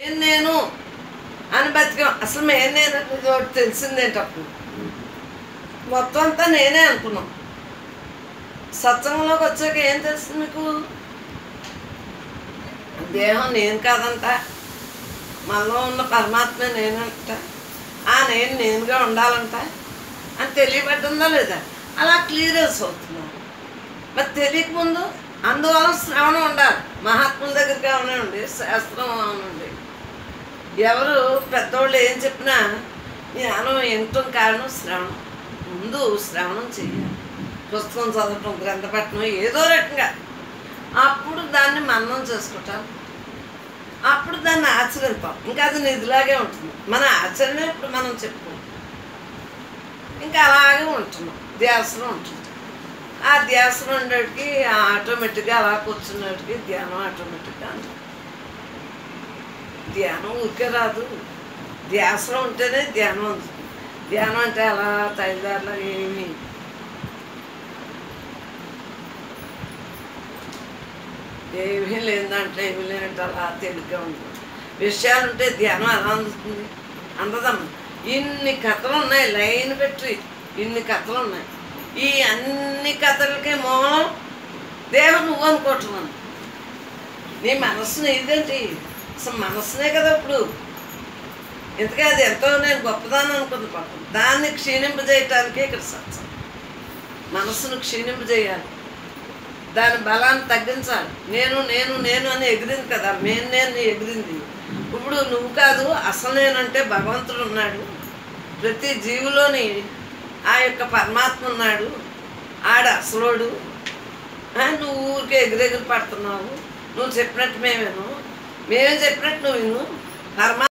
నేను నేను అని బతికాం అసలు మేము నేను అనేది ఒకటి తెలిసిందేంటప్పుడు మొత్తం అంతా నేనే అనుకున్నాం సత్సంగంలోకి వచ్చాక ఏం తెలుస్తుంది మీకు దేహం నేను కాదంట మనలో ఉన్న పరమాత్మ నేనంట ఆ నేను నేనుగా ఉండాలంట అని తెలియబడ్డందా లేదా అలా క్లియరెన్స్ అవుతున్నాను మరి తెలియకముందు అందువల్ల శ్రవణం ఉండాలి మహాత్ముల దగ్గరికి అవునండి శాస్త్రం అవునండి ఎవరు పెద్దోళ్ళు ఏం చెప్పినా జ్ఞానం వినటం కారణం శ్రవణం ముందు శ్రవణం చెయ్యాలి పుస్తకం చదవటం గ్రంథపట్టణం ఏదో రకంగా అప్పుడు దాన్ని మన్నం చేసుకుంటాం అప్పుడు దాన్ని ఆచరిస్తాం ఇంకా అది నిధిలాగే ఉంటుంది మన ఆచరణ ఇప్పుడు మనం చెప్పుకుంటాం ఇంకా అలాగే ఉంటున్నాం ధ్యాసలో ఉంటుంది ఆ ధ్యాసలో ఉండేటికి ఆటోమేటిక్గా అలా కూర్చున్నటికి ధ్యానం ఆటోమేటిక్గా ఉంటుంది ధ్యానం ఊరికే రాదు ధ్యాసలో ఉంటేనే ధ్యానం అందుతుంది ధ్యానం అంటే అలా తల్లిదారులు ఏమి ఏమీ లేదంటే ఏమీ లేదంటే అలా తేలిగ్గా ఉంటుంది విషయాలు ఉంటే ధ్యానం ఎలా అందుతుంది అందదమ్మ ఇన్ని కథలు ఉన్నాయి లైన్ పెట్టి ఇన్ని కథలు ఉన్నాయి ఈ అన్ని కథలకి మూలం దేవుడు నువ్వు అనుకుంటున్నాను నీ మనస్సు నీదేంటి అసలు మనస్సునే కదా ఇప్పుడు ఎందుకంటే అది ఎంతో నేను గొప్పదాన్ని అనుకుంది పాపం దాన్ని క్షీణింపజేయటానికే ఇక్కడ సత్సం మనస్సును క్షీణింపజేయాలి దాని బలాన్ని తగ్గించాలి నేను నేను నేను అని ఎగిరింది కదా నేను నేను ఎగిరింది ఇప్పుడు నువ్వు కాదు అసలు నేనంటే భగవంతుడు ఉన్నాడు ప్రతి జీవులోని ఆ యొక్క పరమాత్మ ఉన్నాడు ఆడ అసలోడు ఆ, నువ్వు ఊరికే ఎగిరెగిరి పడుతున్నావు నువ్వు చెప్పినట్టు మేమేను మేము చెప్పినట్టు నువ్వు విను పరమా